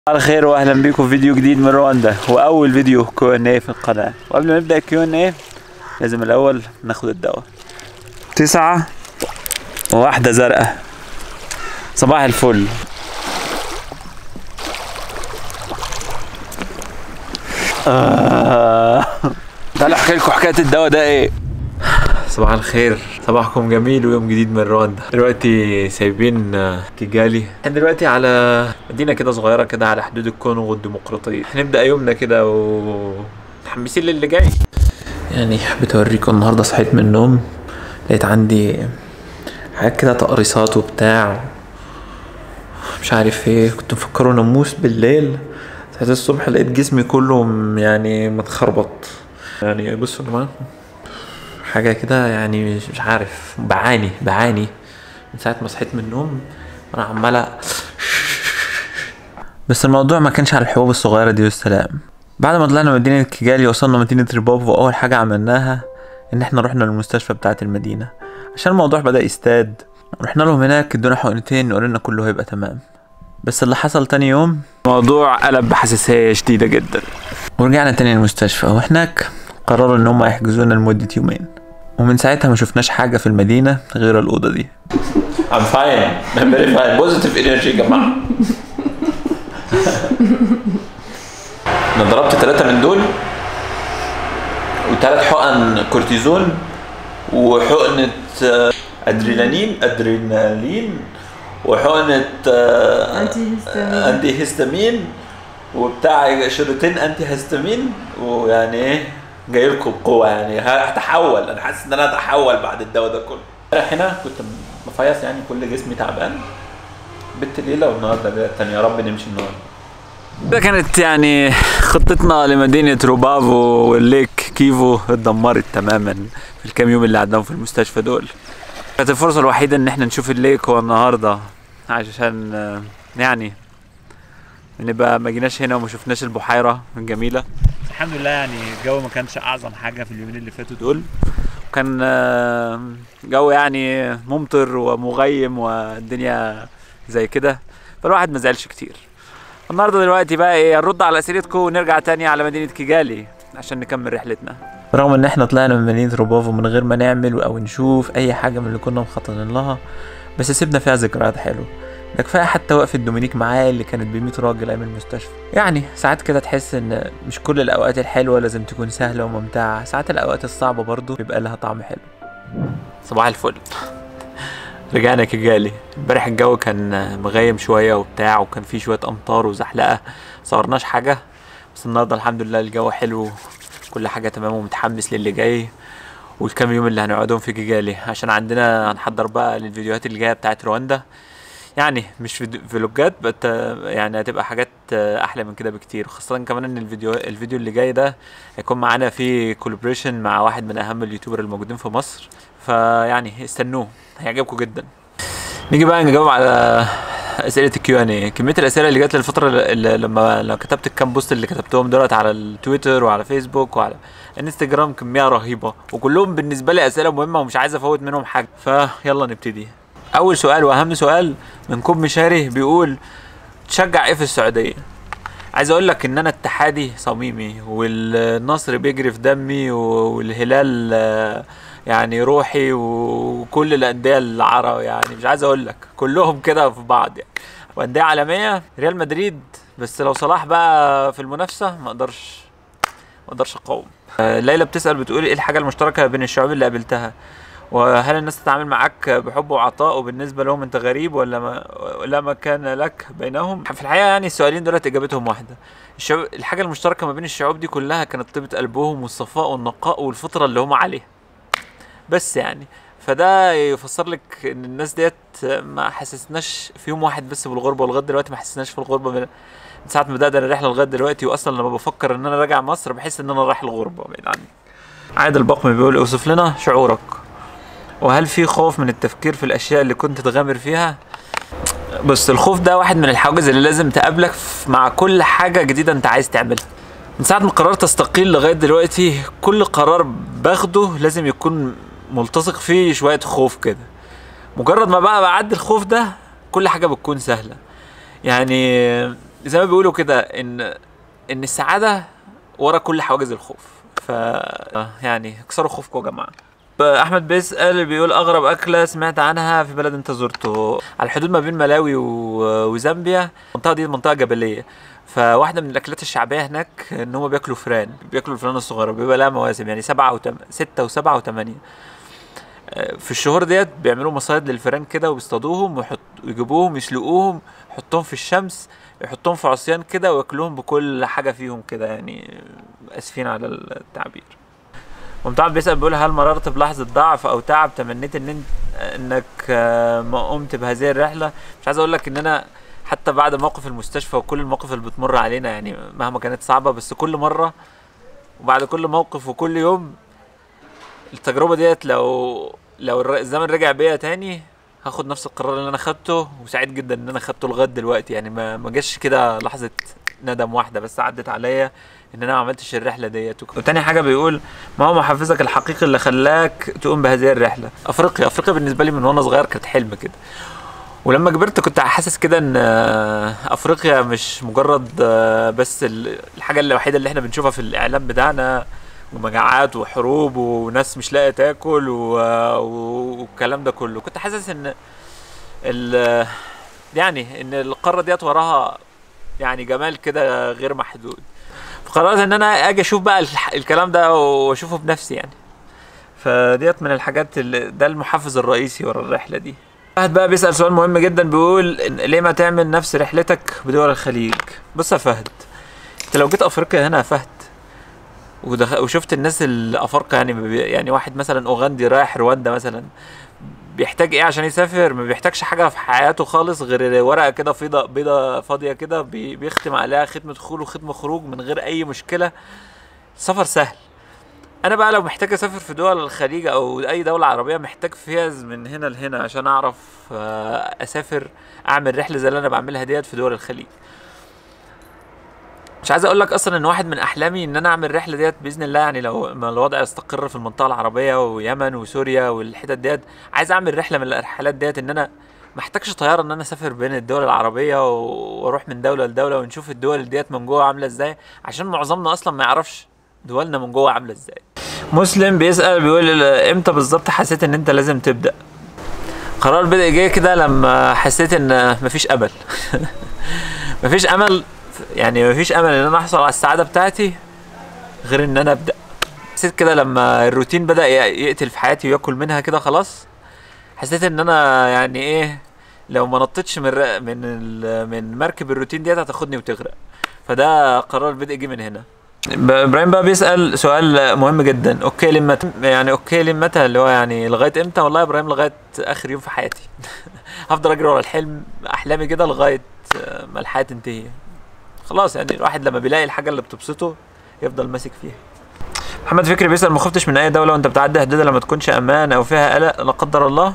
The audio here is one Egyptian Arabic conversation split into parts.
على خير واهلا بيكم في فيديو جديد من رواندا واول فيديو كيو ان اي في القناه وقبل ما نبدا كيو ان اي لازم الاول ناخد الدواء تسعة وواحدة زرقاء صباح الفل آه. تعالوا احكي لكم حكاية الدواء ده ايه صباح الخير صباحكم جميل ويوم جديد من رواندا دلوقتي سايبين آه، كيجالي احنا دلوقتي على مدينة كده صغيرة كده على حدود الكونغو والديمقراطية هنبدأ يومنا كده و متحمسين للي جاي يعني حبيت اوريكم النهاردة صحيت من النوم لقيت عندي حاجات كده تقريصات وبتاع مش عارف ايه كنت مفكره ناموس بالليل صحيت الصبح لقيت جسمي كله م- يعني متخربط يعني بصوا يا جماعه حاجة كده يعني مش مش عارف بعاني بعاني من ساعة ما صحيت من النوم وانا عمال أ- بس الموضوع ما كانش على الحبوب الصغيرة دي والسلام بعد ما طلعنا مدينة كيجالي وصلنا مدينة ريبوفو أول حاجة عملناها إن إحنا رحنا للمستشفى بتاعة المدينة عشان الموضوع بدأ يستاد رحنا لهم هناك ادونا حقنتين وقالوا لنا كله هيبقى تمام بس اللي حصل تاني يوم الموضوع قلب بحساسية شديدة جدا ورجعنا تاني للمستشفى وهناك قرروا ان هم يحجزونا لمدة يومين ومن ساعتها ما شفناش حاجة في المدينة غير الأوضة دي I'm fine I'm very fine positive energy يا جماعة انا ضربت ثلاثة من دول وثلاث حقن كورتيزون وحقنة آه، ادرينالين ادرينالين وحقنة آه، أنتي هيستامين. انتي هيستامين وبتاع شريطين انتي هيستامين ويعني ايه جاي لكم بقوه يعني هتحول انا حاسس ان انا هتحول بعد الدواء ده كله امبارح هنا كنت مفيص يعني كل جسمي تعبان بت ليله والنهارده ليله تانية يا رب نمشي النهارده ده كانت يعني خطتنا لمدينة روبافو والليك كيفو اتدمرت تماما في الكام يوم اللي قعدناهم في المستشفى دول كانت الفرصة الوحيدة ان احنا نشوف الليك هو النهاردة عشان آه، يعني نبقى ما جيناش هنا وما شفناش البحيرة الجميلة الحمد لله يعني الجو ما كانش اعظم حاجة في اليومين اللي فاتوا دول كان آه، جو يعني ممطر ومغيم والدنيا زي كده فالواحد ما زعلش كتير النهارده دلوقتي بقى ايه نرد على اسئلتكم ونرجع تاني على مدينه كيجالي عشان نكمل رحلتنا رغم ان احنا طلعنا من مدينه روبافو من غير ما نعمل او نشوف اي حاجه من اللي كنا مخططين لها بس سيبنا فيها ذكريات حلوه ده كفايه حتى وقفه دومينيك معايا اللي كانت ب 100 راجل ايام المستشفى يعني ساعات كده تحس ان مش كل الاوقات الحلوه لازم تكون سهله وممتعه ساعات الاوقات الصعبه برضو بيبقى لها طعم حلو صباح الفل رجعنا كيجالي امبارح الجو كان مغيم شويه وبتاع وكان فيه شويه امطار وزحلقه صورناش حاجه بس النهارده الحمد لله الجو حلو كل حاجه تمام ومتحمس للي جاي والكام يوم اللي هنقعدهم في كيجالي عشان عندنا هنحضر بقى للفيديوهات اللي جايه بتاعت رواندا يعني مش فيديو- فلوجات بت يعني هتبقى حاجات احلى من كده بكتير خاصه كمان ان الفيديو الفيديو اللي جاي ده هيكون معانا فيه كولابريشن مع واحد من اهم اليوتيوبر الموجودين في مصر فيعني استنوه هيعجبكم جدا نيجي بقى نجاوب على اسئله الكيو ان اي كميه الاسئله اللي جات لي الفتره اللي لما لما كتبت الكام بوست اللي كتبتهم دولت على التويتر وعلى فيسبوك وعلى انستجرام كميه رهيبه وكلهم بالنسبه لي اسئله مهمه ومش عايز افوت منهم حاجه فيلا نبتدي اول سؤال واهم سؤال من كوب مشاري بيقول تشجع ايه في السعوديه عايز اقول لك ان انا اتحادي صميمي والنصر بيجري في دمي والهلال آه، يعني روحي وكل الانديه العرب يعني مش عايز اقول لك كلهم كده في بعض يعني وانديه عالميه ريال مدريد بس لو صلاح بقى في المنافسه ما اقدرش ما اقدرش اقاوم آه، ليلى بتسال بتقول ايه الحاجه المشتركه بين الشعوب اللي قابلتها وهل الناس تتعامل معاك بحب وعطاء وبالنسبة لهم انت غريب ولا ما لا مكان لك بينهم في الحقيقة يعني السؤالين دولت اجابتهم واحدة الشعوب الحاجة المشتركة ما بين الشعوب دي كلها كانت طيبة قلبهم والصفاء والنقاء والفطرة اللي هم عليها بس يعني فده يفسر لك ان الناس ديت ما حسسناش في يوم واحد بس بالغربة ولغاية دلوقتي ما حسسناش في الغربة من من ساعة ما بدأنا الرحلة لغاية دلوقتي واصلا لما بفكر ان انا راجع مصر بحس ان انا رايح الغربة بعيد عني عادل بقمي بيقول اوصف لنا شعورك وهل في خوف من التفكير في الاشياء اللي كنت تغامر فيها بص الخوف ده واحد من الحواجز اللي لازم تقابلك في- مع كل حاجة جديدة انت عايز تعملها من ساعة ما قررت استقيل لغاية دلوقتي كل قرار باخده لازم يكون ملتصق فيه شوية خوف كده مجرد ما بقى بعدي الخوف ده كل حاجة بتكون سهلة يعني زي ما بيقولوا كده ان ان السعاده ورا كل حواجز الخوف ف يعني اكسروا خوفكم يا جماعه احمد بيسال بيقول اغرب اكله سمعت عنها في بلد انت زرته على الحدود ما بين ملاوي و- وزامبيا المنطقه دي منطقه جبليه فواحده من الاكلات الشعبيه هناك ان هم بياكلوا فران بياكلوا الفران الصغيره بيبقى لها مواسم يعني سبعه وتم... سته وسبعه وثمانيه في الشهور ديت بيعملوا مصايد للفيران كده وبيصطادوهم ويحط ويجيبوهم يسلقوهم يحطوهم في الشمس يحطوهم في عصيان كده وياكلوهم بكل حاجه فيهم كده يعني اسفين على التعبير ومتعب بيسأل بيقول هل مررت بلحظة ضعف أو تعب تمنيت إن انت إنك آه، ما قمت بهذه الرحلة مش عايز أقول لك إن أنا حتى بعد موقف المستشفى وكل المواقف اللي بتمر علينا يعني مهما كانت صعبة بس كل مرة وبعد كل موقف وكل يوم التجربة ديت لو لو الر- الزمن رجع بيا تاني هاخد نفس القرار اللي انا خدته وسعيد جدا ان انا خدته لغايه دلوقتي يعني ما ما جاش كده لحظه ندم واحده بس عدت عليا ان انا ما عملتش الرحله ديت وك- وتاني حاجه بيقول ما هو محفزك الحقيقي اللي خلاك تقوم بهذه الرحله افريقيا افريقيا بالنسبه لي من وانا صغير كانت حلم كده ولما كبرت كنت حاسس كده ان آه، افريقيا مش مجرد آه، بس ال- الحاجه الوحيده اللي احنا بنشوفها في الاعلام بتاعنا ومجاعات وحروب وناس مش لاقيه تاكل و- و- والكلام ده كله كنت حاسس ان ال يعني ان القاره ديت وراها يعني جمال كده غير محدود فقررت ان انا اجي اشوف بقى الح- الكلام ده واشوفه بنفسي يعني فديت من الحاجات اللي ده المحفز الرئيسي ورا الرحله دي فهد بقى بيسأل سؤال مهم جدا بيقول إن- ليه ما تعمل نفس رحلتك بدول الخليج بص يا فهد انت لو جيت افريقيا هنا يا فهد ودخ... وشفت الناس الافارقه يعني بي- يعني واحد مثلا اوغندي رايح رواندا مثلا بيحتاج ايه عشان يسافر ما بيحتاجش حاجه في حياته خالص غير ورقه كده فيضه بيضه فاضيه كده بي... بيختم عليها ختمه دخول وختمه خروج من غير اي مشكله سفر سهل انا بقى لو محتاج اسافر في دول الخليج او اي دوله عربيه محتاج فيز من هنا لهنا عشان اعرف آه، اسافر اعمل رحله زي اللي انا بعملها ديت في دول الخليج مش عايز اقول لك اصلا ان واحد من احلامي ان انا اعمل رحله ديت باذن الله يعني لو ما الوضع يستقر في المنطقه العربيه ويمن وسوريا والحتت ديت عايز اعمل رحله من الرحلات ديت ان انا ما احتاجش طياره ان انا اسافر بين الدول العربيه و- واروح من دوله لدوله ونشوف الدول ديت من جوه عامله ازاي عشان معظمنا اصلا ما يعرفش دولنا من جوه عامله ازاي مسلم بيسال بيقول امتى بالظبط حسيت ان انت لازم تبدا قرار البدء جه كده لما حسيت ان مفيش امل مفيش امل يعني مفيش امل ان انا احصل على السعاده بتاعتي غير ان انا ابدا حسيت كده لما الروتين بدا ي- يقتل في حياتي وياكل منها كده خلاص حسيت ان انا يعني ايه لو ما نطيتش من ر- من ال- من مركب الروتين ديت هتاخدني وتغرق فده قرار البدء جه من هنا ب- ابراهيم بقى بيسال سؤال مهم جدا اوكي لما يعني اوكي لمتى اللي هو يعني لغايه امتى والله يا ابراهيم لغايه اخر يوم في حياتي هفضل اجري ورا الحلم احلامي كده لغايه آه، ما الحياه تنتهي خلاص يعني الواحد لما بيلاقي الحاجه اللي بتبسطه يفضل ماسك فيها محمد فكري بيسال ما خفتش من اي دوله وانت بتعدي حدودها لما تكونش امان او فيها قلق لا قدر الله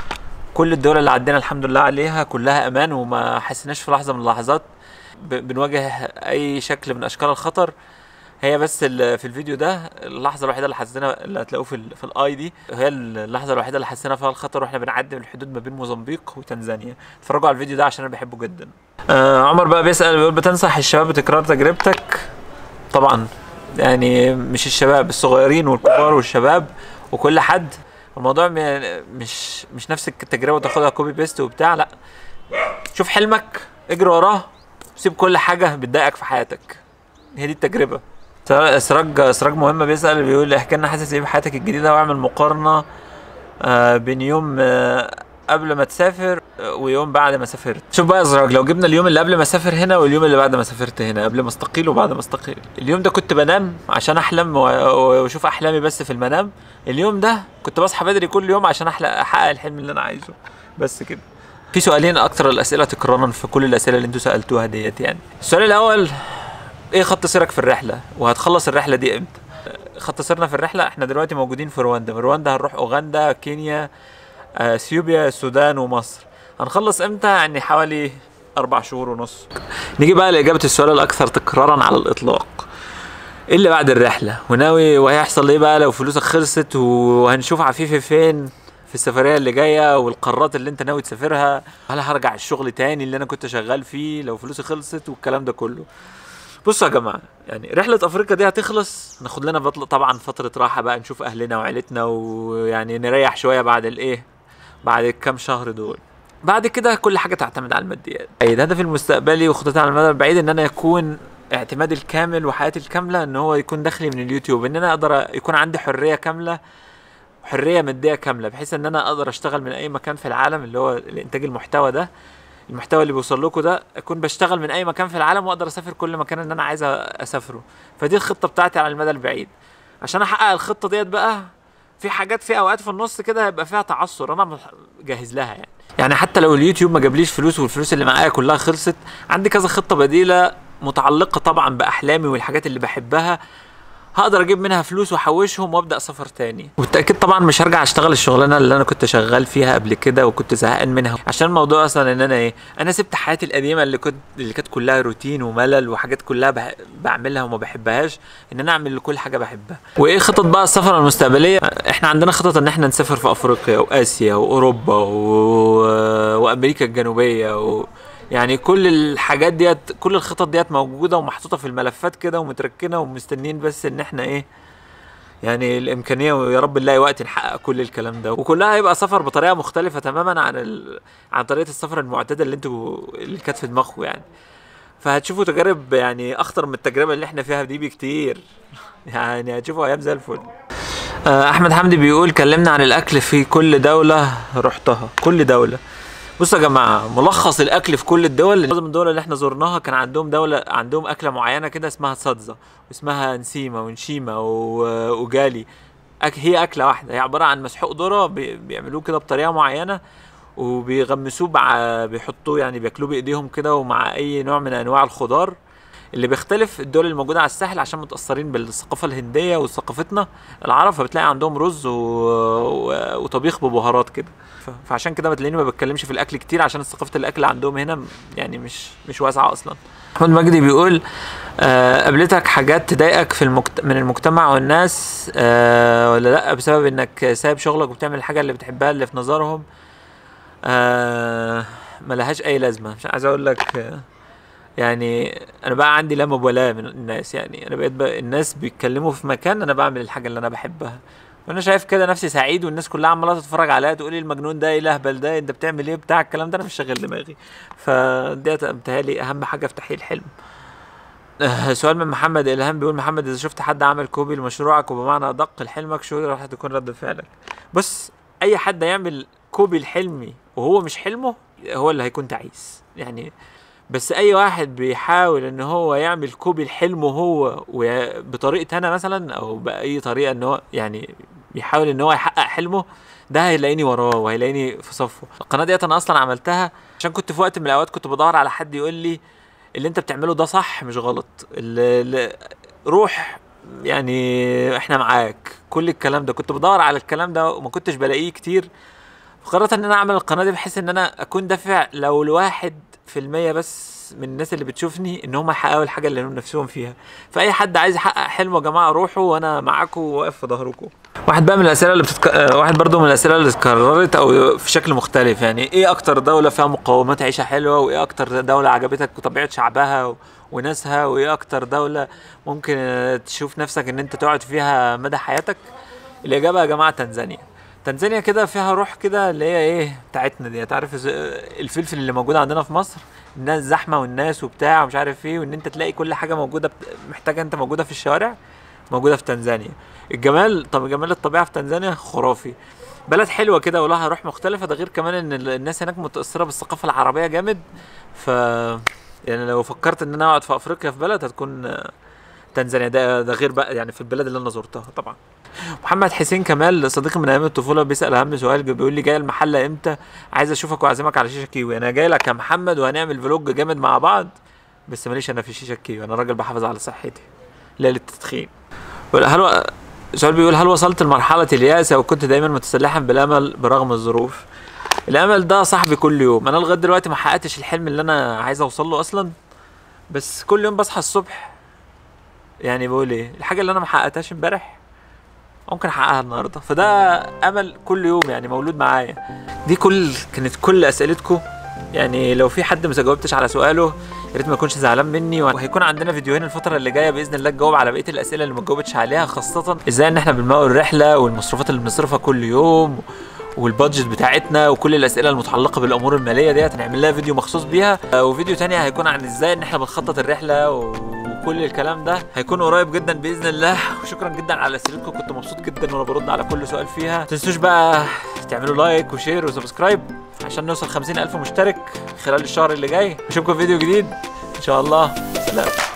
كل الدول اللي عدينا الحمد لله عليها كلها امان وما حسيناش في لحظه من اللحظات ب- بنواجه اي شكل من اشكال الخطر هي بس ال- في الفيديو ده اللحظه الوحيده اللي حسينا اللي هتلاقوه في ال- في الاي دي هي اللحظه الوحيده اللي حسينا فيها الخطر واحنا بنعدي من الحدود ما بين موزمبيق وتنزانيا اتفرجوا على الفيديو ده عشان انا بحبه جدا آه عمر بقى بيسال بيقول بتنصح الشباب بتكرار تجربتك طبعا يعني مش الشباب الصغيرين والكبار والشباب وكل حد الموضوع م- مش مش نفس التجربه تاخدها كوبي بيست وبتاع لا شوف حلمك اجري وراه سيب كل حاجه بتضايقك في حياتك هي دي التجربه سر- سراج سراج مهم بيسال بيقول احكي لنا حاسس ايه بحياتك الجديده واعمل مقارنه آه، بين يوم آه، قبل ما تسافر آه، ويوم بعد ما سافرت شوف بقى يا زراج لو جبنا اليوم اللي قبل ما اسافر هنا واليوم اللي بعد ما سافرت هنا قبل ما استقيل وبعد ما استقيل اليوم ده كنت بنام عشان احلم و- و- واشوف احلامي بس في المنام اليوم ده كنت بصحى بدري كل يوم عشان احلق احقق الحلم اللي انا عايزه بس كده في سؤالين اكتر الاسئله تكرارا في كل الاسئله اللي انتوا سالتوها ديت يعني السؤال الاول ايه خط سيرك في الرحله وهتخلص الرحله دي امتى خط سيرنا في الرحله احنا دلوقتي موجودين في رواندا من رواندا هنروح اوغندا كينيا آه، اثيوبيا السودان ومصر هنخلص امتى يعني حوالي اربع شهور ونص نيجي بقى لاجابه السؤال الاكثر تكرارا على الاطلاق ايه اللي بعد الرحله وناوي وهيحصل ايه بقى لو فلوسك خلصت وهنشوف عفيفي فين في السفريه اللي جايه والقارات اللي انت ناوي تسافرها هل هرجع الشغل تاني اللي انا كنت شغال فيه لو فلوسي خلصت والكلام ده كله بصوا يا جماعه يعني رحله افريقيا دي هتخلص ناخد لنا بطل طبعا فتره راحه بقى نشوف اهلنا وعيلتنا ويعني نريح شويه بعد الايه بعد الكام شهر دول بعد كده كل حاجه تعتمد على الماديات الهدف المستقبلي وخطتي على المدى البعيد ان انا يكون اعتمادي الكامل وحياتي الكامله ان هو يكون دخلي من اليوتيوب ان انا اقدر يكون عندي حريه كامله حريه ماديه كامله بحيث ان انا اقدر اشتغل من اي مكان في العالم اللي هو الانتاج المحتوى ده المحتوى اللي بيوصل لكم ده اكون بشتغل من اي مكان في العالم واقدر اسافر كل مكان ان انا عايز اسافره فدي الخطه بتاعتي على المدى البعيد عشان احقق الخطه ديت بقى في حاجات في اوقات في النص كده هيبقى فيها تعثر انا جاهز لها يعني يعني حتى لو اليوتيوب ما جابليش فلوس والفلوس اللي معايا كلها خلصت عندي كذا خطه بديله متعلقه طبعا باحلامي والحاجات اللي بحبها هقدر اجيب منها فلوس واحوشهم وابدا سفر تاني والتاكيد طبعا مش هرجع اشتغل الشغلانه اللي انا كنت شغال فيها قبل كده وكنت زهقان منها عشان الموضوع اصلا ان انا ايه انا سبت حياتي القديمه اللي كنت اللي كانت كلها روتين وملل وحاجات كلها بح... بعملها وما بحبهاش ان انا اعمل كل حاجه بحبها وايه خطط بقى السفر المستقبليه احنا عندنا خطط ان احنا نسافر في افريقيا واسيا واوروبا و... وامريكا الجنوبيه و... يعني كل الحاجات ديت كل الخطط ديت موجوده ومحطوطه في الملفات كده ومتركنه ومستنيين بس ان احنا ايه يعني الامكانيه ويا رب نلاقي وقت نحقق كل الكلام ده وكلها هيبقى سفر بطريقه مختلفه تماما عن ال... عن طريقه السفر المعتاده اللي انتوا اللي كانت في دماغكم يعني فهتشوفوا تجارب يعني اخطر من التجربه اللي احنا فيها دي بكتير يعني هتشوفوا ايام زي الفل احمد حمدي بيقول كلمنا عن الاكل في كل دوله رحتها كل دوله بصوا يا جماعه ملخص الاكل في كل الدول معظم الدول اللي احنا زرناها كان عندهم دوله عندهم اكله معينه كده اسمها صدزه واسمها نسيمه ونشيمه وجالي أك هي اكله واحده هي عباره عن مسحوق ذره بيعملوه كده بطريقه معينه وبيغمسوه مع بيحطوه يعني بياكلوه بايديهم كده ومع اي نوع من انواع الخضار اللي بيختلف الدول الموجوده على الساحل عشان متاثرين بالثقافه الهنديه وثقافتنا العرب فبتلاقي عندهم رز و... و... وطبيخ ببهارات كده ف... فعشان كده بتلاقيني ما بتكلمش في الاكل كتير عشان ثقافه الاكل عندهم هنا يعني مش مش واسعه اصلا احمد مجدي بيقول آه قابلتك حاجات تضايقك في المجت... من المجتمع والناس آه ولا لا بسبب انك سايب شغلك وبتعمل الحاجه اللي بتحبها اللي في نظرهم آه ملهاش اي لازمه مش عايز اقول لك آه يعني انا بقى عندي لا مبالاه من الناس يعني انا بقيت بقى الناس بيتكلموا في مكان انا بعمل الحاجه اللي انا بحبها وانا شايف كده نفسي سعيد والناس كلها عماله تتفرج عليا تقول لي المجنون ده ايه الاهبل ده انت بتعمل ايه بتاع الكلام ده انا مش شاغل دماغي فدي متهيألي اهم حاجه في تحقيق الحلم سؤال من محمد الهام بيقول محمد اذا شفت حد عمل كوبي لمشروعك وبمعنى ادق لحلمك شو راح تكون رد فعلك بص اي حد يعمل كوبي لحلمي وهو مش حلمه هو اللي هيكون تعيس يعني بس اي واحد بيحاول ان هو يعمل كوبي لحلمه هو بطريقه انا مثلا او باي طريقه ان هو يعني بيحاول ان هو يحقق حلمه ده هيلاقيني وراه وهيلاقيني في صفه القناه ديت انا اصلا عملتها عشان كنت في وقت من الاوقات كنت بدور على حد يقول لي اللي انت بتعمله ده صح مش غلط اللي اللي روح يعني احنا معاك كل الكلام ده كنت بدور على الكلام ده وما كنتش بلاقيه كتير فقررت ان انا اعمل القناه دي بحيث ان انا اكون دافع لو الواحد في المية بس من الناس اللي بتشوفني ان هم يحققوا الحاجه اللي هم نفسهم فيها فاي حد عايز يحقق حلمه يا جماعه روحوا وانا معاكم واقف في ظهركم واحد بقى من الاسئله اللي بتتك... واحد برضو من الاسئله اللي اتكررت او في شكل مختلف يعني ايه اكتر دوله فيها مقومات عيشه حلوه وايه اكتر دوله عجبتك وطبيعه شعبها و... وناسها وايه اكتر دوله ممكن تشوف نفسك ان انت تقعد فيها مدى حياتك الاجابه يا جماعه تنزانيا تنزانيا كده فيها روح كده اللي هي ايه بتاعتنا دي تعرف الفلفل اللي موجود عندنا في مصر الناس زحمه والناس وبتاع ومش عارف ايه وان انت تلاقي كل حاجه موجوده محتاجه انت موجوده في الشوارع موجوده في تنزانيا الجمال طب جمال الطبيعه في تنزانيا خرافي بلد حلوه كده ولها روح مختلفه ده غير كمان ان الناس هناك متاثره بالثقافه العربيه جامد ف يعني لو فكرت ان انا اقعد في افريقيا في بلد هتكون تنزانيا ده ده غير بقى يعني في البلاد اللي انا زرتها طبعا محمد حسين كمال صديقي من ايام الطفوله بيسال اهم سؤال بيقول لي جاي المحله امتى عايز اشوفك واعزمك على شيشه كيوي انا جاي لك يا محمد وهنعمل فلوج جامد مع بعض بس ماليش انا في شيشه كيوي انا راجل بحافظ على صحتي لا للتدخين هل و... سؤال بيقول هل وصلت لمرحله الياس او كنت دايما متسلحا بالامل برغم الظروف الامل ده صاحبي كل يوم انا لغايه دلوقتي ما حققتش الحلم اللي انا عايز اوصل له اصلا بس كل يوم بصحى الصبح يعني بقول ايه الحاجه اللي انا ما حققتهاش امبارح ممكن احققها النهارده فده امل كل يوم يعني مولود معايا دي كل كانت كل اسئلتكم يعني لو في حد ما جاوبتش على سؤاله يا ريت ما يكونش زعلان مني وهيكون عندنا فيديوهين الفتره اللي جايه باذن الله تجاوب على بقيه الاسئله اللي ما جاوبتش عليها خاصه ازاي ان احنا بنمول الرحله والمصروفات اللي بنصرفها كل يوم والبادجت بتاعتنا وكل الاسئله المتعلقه بالامور الماليه ديت هنعمل لها فيديو مخصوص بيها آه، وفيديو تاني هيكون عن ازاي ان احنا بنخطط الرحله وكل الكلام ده هيكون قريب جدا باذن الله وشكرا جدا على اسئلتكم كنت مبسوط جدا وانا برد على كل سؤال فيها ما تنسوش بقى تعملوا لايك وشير وسبسكرايب عشان نوصل 50000 مشترك خلال الشهر اللي جاي نشوفكم في فيديو جديد ان شاء الله سلام